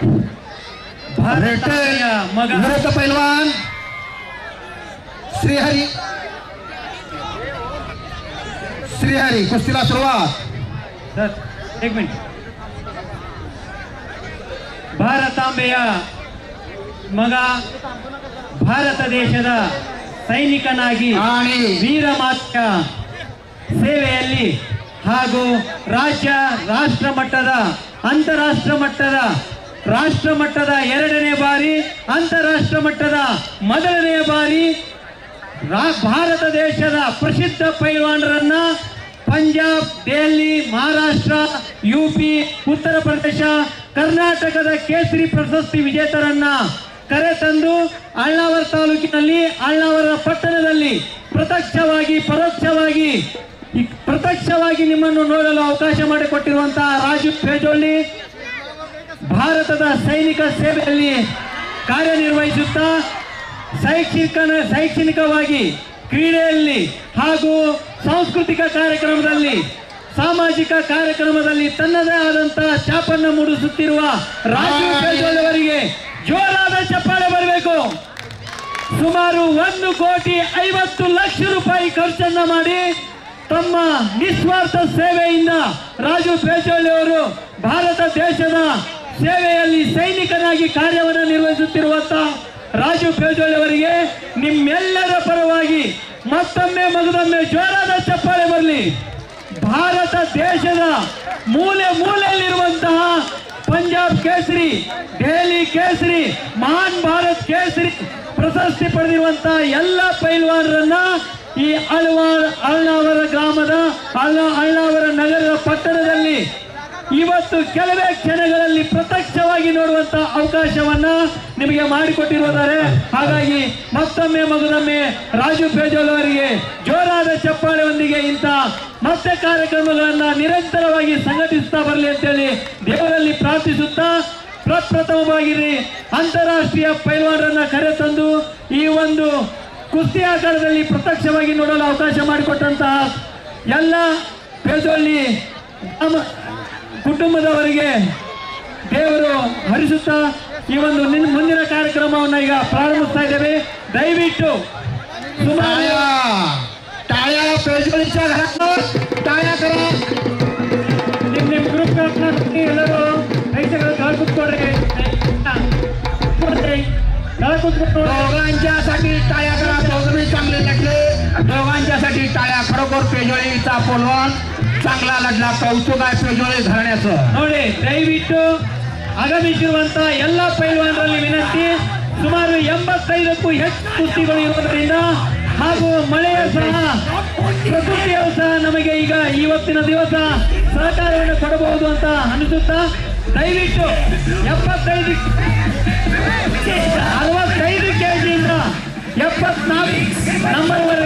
ಭಾರತೀಯ ಮಗ विरुद्ध पैलवान श्रीहरी श्रीहरी कुस्तीला सुरुवात ಸರ್ एक ಮಿನಿಟ್ ಭಾರತಾಂಬೆಯ ಮಗ ಭಾರತ ದೇಶದ ಸೈನಿಕನಾಗಿ आणि ವೀರಮಾತ್ಯ ಸೇವೆಯಲ್ಲಿ ಹಾಗೂ ರಾಜ್ಯ ರಾಷ್ಟ್ರ ಮಟ್ಟದ ಅಂತಾರಾಷ್ಟ್ರ ಮಟ್ಟದ ರಾಷ್ಟ್ರ ಮಟ್ಟದ ಎರಡನೇ ಬಾರಿ ಅಂತಾರಾಷ್ಟ್ರ ಮಟ್ಟದ ಮೊದಲನೇ ಬಾರಿ ರಾ- ಭಾರತ ದೇಶದ ಪ್ರಸಿದ್ಧ ಪೈಲ್ವಾನರನ್ನ ಪಂಜಾಬ್ ದೆಹಲಿ ಮಹಾರಾಷ್ಟ್ರ ಯುಪಿ ಉತ್ತರ ಪ್ರದೇಶ ಕರ್ನಾಟಕದ ಕೇಸರಿ ಪ್ರಶಸ್ತಿ ವಿಜೇತರನ್ನ ಕರೆತಂದು ಅಳ್ನಾವರ ತಾಲೂಕಿನಲ್ಲಿ ಅಳ್ನಾವರ ಪಟ್ಟಣದಲ್ಲಿ ಪ್ರತ್ಯಕ್ಷವಾಗಿ ಪರೋಕ್ಷವಾಗಿ ಈ ಪ್ರತ್ಯಕ್ಷವಾಗಿ ನಿಮ್ಮನ್ನು ನೋಡಲು ಅವಕಾಶ ಮಾಡಿಕೊಟ್ಟಿರುವಂತಹ ರಾಜು ಪೇಜೋಳ್ಳಿ ಭಾರತದ ಸೈನಿಕ ಸೇವೆಯಲ್ಲಿ ಕಾರ್ಯನಿರ್ವಹಿಸುತ್ತಾ ಶೈಕ್ಷಣಿಕ ಶೈಕ್ಷಣಿಕವಾಗಿ ಕ್ರೀಡೆಯಲ್ಲಿ ಹಾಗೂ ಸಾಂಸ್ಕೃತಿಕ ಕಾರ್ಯಕ್ರಮದಲ್ಲಿ ಸಾಮಾಜಿಕ ಕಾರ್ಯಕ್ರಮದಲ್ಲಿ ತನ್ನದೇ ಆದಂತಹ ಛಾಪನ್ನು ಮೂಡಿಸುತ್ತಿರುವ ರಾಜು ಪೇಜೋಳ್ ಅವರಿಗೆ ಜೋರಾದ ಚಪ್ಪಾಳೆ ಬರಬೇಕು ಸುಮಾರು ಒಂದು ಕೋಟಿ ಐವತ್ತು ಲಕ್ಷ ರೂಪಾಯಿ ಖರ್ಚನ್ನ ಮಾಡಿ ತಮ್ಮ ನಿಸ್ವಾರ್ಥ ಸೇವೆಯಿಂದ ರಾಜು ಪೇಜೋಳಿ ಅವರು ಭಾರತ ದೇಶದ ಸೇವೆಯಲ್ಲಿ ಸೈನಿಕನಾಗಿ ಕಾರ್ಯವನ್ನು ನಿರ್ವಹಿಸುತ್ತಿರುವಂತ ರಾಜು ಪೇಜೋಳಿ ಅವರಿಗೆ ನಿಮ್ಮೆಲ್ಲರ ಪರವಾಗಿ ಮತ್ತೊಮ್ಮೆ ಮಗದೊಮ್ಮೆ ಜೋರಾದ ಚಪ್ಪಾಳೆ ಬರಲಿ ಭಾರತ ದೇಶದ ಮೂಲೆ ಮೂಲೆಯಲ್ಲಿರುವಂತಹ ಪಂಜಾಬ್ ಕೇಸರಿ ದೆಹಲಿ ಕೇಸರಿ ಮಹಾನ್ ಭಾರತ್ ಕೇಸರಿ ಪ್ರಶಸ್ತಿ ಪಡೆದಿರುವಂತಹ ಎಲ್ಲ ಪೈಲ್ವಾನರನ್ನ ಈ ಅಳ್ವಾರ್ ಅಳ್ನಾವರ ಗ್ರಾಮದ ಅಳ್ಳ ಅಳ್ನಾವರ ನಗರದ ಪಟ್ಟಣದಲ್ಲಿ ಇವತ್ತು ಕೆಲವೇ ಕ್ಷಣಗಳಲ್ಲಿ ಪ್ರತ್ಯಕ್ಷವಾಗಿ ನೋಡುವಂತ ಅವಕಾಶವನ್ನ ನಿಮಗೆ ಮಾಡಿಕೊಟ್ಟಿರುತ್ತಾರೆ ಹಾಗಾಗಿ ಮತ್ತೊಮ್ಮೆ ಮಗದೊಮ್ಮೆ ರಾಜು ಪೇಜೋಲ್ ಅವರಿಗೆ ಜೋರಾದ ಚಪ್ಪಾಳೆಯೊಂದಿಗೆ ಇಂಥ ಮತ್ತೆ ಕಾರ್ಯಕ್ರಮಗಳನ್ನ ನಿರಂತರವಾಗಿ ಸಂಘಟಿಸ್ತಾ ಬರಲಿ ಅಂತೇಳಿ ದೇವರಲ್ಲಿ ಪ್ರಾರ್ಥಿಸುತ್ತಾ ಪ್ರಪ್ರಥಮವಾಗಿ ಅಂತಾರಾಷ್ಟ್ರೀಯ ಪೈಲ್ವಾನರನ್ನ ಕರೆತಂದು ಈ ಒಂದು ಕುಸ್ತಿ ಆಕಾರದಲ್ಲಿ ಪ್ರತ್ಯಕ್ಷವಾಗಿ ನೋಡಲು ಅವಕಾಶ ಮಾಡಿಕೊಟ್ಟಂತಹ ಎಲ್ಲ ಪೇಜೋಳ್ಳಿ ಗ್ರಾಮ ಕುಟುಂಬದವರಿಗೆ ದೇವರು ಹರಿಸುತ್ತಾ ಈ ಒಂದು ನಿನ್- ಮುಂದಿನ ಕಾರ್ಯಕ್ರಮವನ್ನು ಈಗ ಪ್ರಾರಂಭಿಸ್ತಾ ಇದ್ದೇವೆ ದಯವಿಟ್ಟು ಸುಮಾರು टाळ्या टाळ्या पेजोळीच्या घरात टाळ्या करा ನಿಮ್ ನಿಮ್ ಗ್ರೂಪ್ ಎಲ್ಲರೂ ರೈತಗಳು ಕೆಳ ಕೂತ್ಕೊಡ್ರಿ ಕೂತ್ಕೊಡ್ರಿ. ಕೆಳ ಕೂತ್ಕೊಂಡು दोघांच्यासाठी टाळ्या करा दोघे चांगले लढले दोघांच्यासाठी टाळ्या खरोखर पेजोळीचा पोलवान चांगला लढला कौतुक आहे पेजोळी घराण्याचं ನೋಡಿ ದಯವಿಟ್ಟು ಆಗಮಿಸಿರುವಂತ ಎಲ್ಲ ಪೈಲ್ವಾನರಲ್ಲಿ ವಿನಂತಿ ಸುಮಾರು ಎಂಬತ್ತೈದಕ್ಕೂ ಹೆಚ್ಚು ಕುಸ್ತಿಗಳು ಇರುವುದರಿಂದ ಹಾಗೂ ಮಳೆಯ ಸಹ ಪ್ರಕೃತಿಯು ಸಹ ನಮಗೆ ಈಗ ಇವತ್ತಿನ ದಿವಸ ಸಹಕಾರವನ್ನು ಕೊಡಬಹುದು ಅಂತ ಅನಿಸುತ್ತಾ ದಯವಿಟ್ಟು ಎಪ್ಪತ್ತೈದು ಅರವತ್ತೈದು ಕೆಜಿಯಿಂದ ಎಪ್ಪತ್ನಾಲ್ಕು ನಂಬರ್ವರೆಗೆ